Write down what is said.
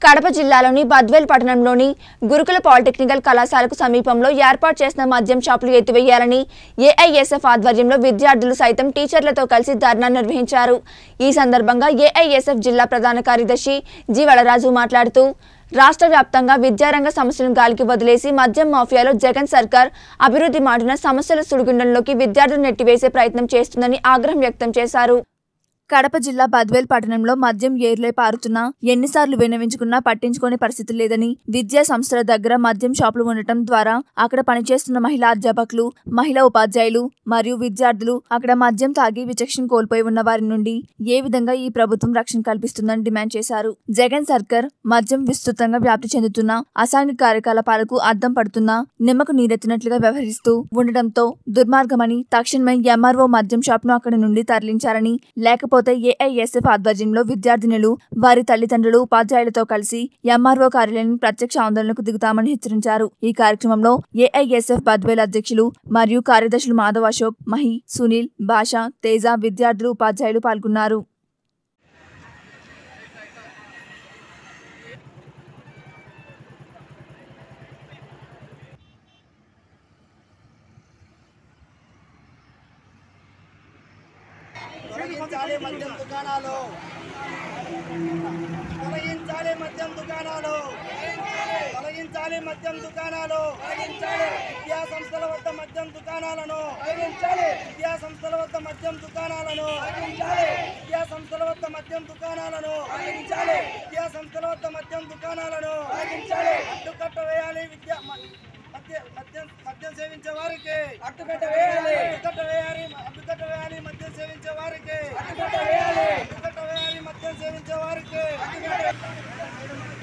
కడప జిల్లాలోని బద్వేల్ పట్టణంలోని గురుకుల పాలిటెక్నికల్ కళాశాలకు సమీపంలో ఏర్పాటు చేసిన మద్యం షాపులు ఎత్తివేయాలని ఏఐఎస్ఎఫ్ ఆధ్వర్యంలో విద్యార్థులు సైతం టీచర్లతో కలిసి ధర్నా నిర్వహించారు ఈ సందర్భంగా ఏఐఎస్ఎఫ్ జిల్లా ప్రధాన కార్యదర్శి జి వళరాజు మాట్లాడుతూ రాష్ట్ర వ్యాప్తంగా విద్యారంగ సమస్యలను గాలికి వదిలేసి మద్యం మాఫియాలో జగన్ సర్కార్ అభివృద్ధి మాటున సమస్యల సుడిగుండంలోకి విద్యార్థులు నెట్టివేసే ప్రయత్నం చేస్తుందని ఆగ్రహం వ్యక్తం చేశారు కడప జిల్లా బద్వేల్ పట్టణంలో మద్యం ఏర్లే పారుతున్నా ఎన్నిసార్లు విన్నవించుకున్నా పట్టించుకోని పరిస్థితి లేదని విద్యా సంస్థల దగ్గర మద్యం షాపులు ఉండటం ద్వారా అక్కడ పనిచేస్తున్న మహిళా అధ్యాపకులు మహిళా ఉపాధ్యాయులు మరియు విద్యార్థులు అక్కడ మద్యం తాగి విచక్షణ కోల్పోయి ఉన్న వారి నుండి ఏ విధంగా ఈ ప్రభుత్వం రక్షణ కల్పిస్తుందని డిమాండ్ చేశారు జగన్ సర్కార్ మద్యం విస్తృతంగా వ్యాప్తి చెందుతున్న అసాంఘిక కార్యకలాపాలకు అద్దం పడుతున్నా నిమ్మకు నీరెత్తినట్లుగా వ్యవహరిస్తూ ఉండటంతో దుర్మార్గమని తక్షణమే ఎంఆర్ఓ మద్యం షాప్ ను అక్కడి నుండి తరలించారని లేకపోతే ఏఐఎస్ఎఫ్ ఆధ్వర్యంలో విద్యార్థినులు వారి తల్లిదండ్రులు ఉపాధ్యాయులతో కలిసి ఎంఆర్ఓ కార్యాలయాన్ని ప్రత్యక్ష ఆందోళనకు దిగుతామని హెచ్చరించారు ఈ కార్యక్రమంలో ఏఐఎస్ఎఫ్ బద్వేల్ అధ్యక్షులు మరియు కార్యదర్శులు మాధవ్ అశోక్ మహి సునీల్ భాష తేజ విద్యార్థులు ఉపాధ్యాయులు పాల్గొన్నారు తొలగించాలి మద్యం దుకాణాలు తొలగించాలి మద్యం దుకాణాలు తొలగించాలి మద్యం దుకాణాలు విద్యా సంస్థల వద్ద మద్యం దుకాణాలను విద్యా సంస్థల వద్ద మద్యం దుకాణాలను విద్యా సంస్థల వద్ద మద్యం దుకాణాలను విద్యా సంస్థల వద్ద మద్యం దుకాణాలను అడ్డుకట్ట వేయాలి విద్యా మ- మద్య మద్యం మద్యం సేవించే వారికి అడ్డుకట్ట వేయాలి అడ్డుకట్ట వేయాలి అడ్డుకట్ట వేయాలి మద్యం సేవించే వారికి అడ్డుకట్ట వేయాలి అడ్డుకట్ట వేయాలి మద్యం సేవించే వారికి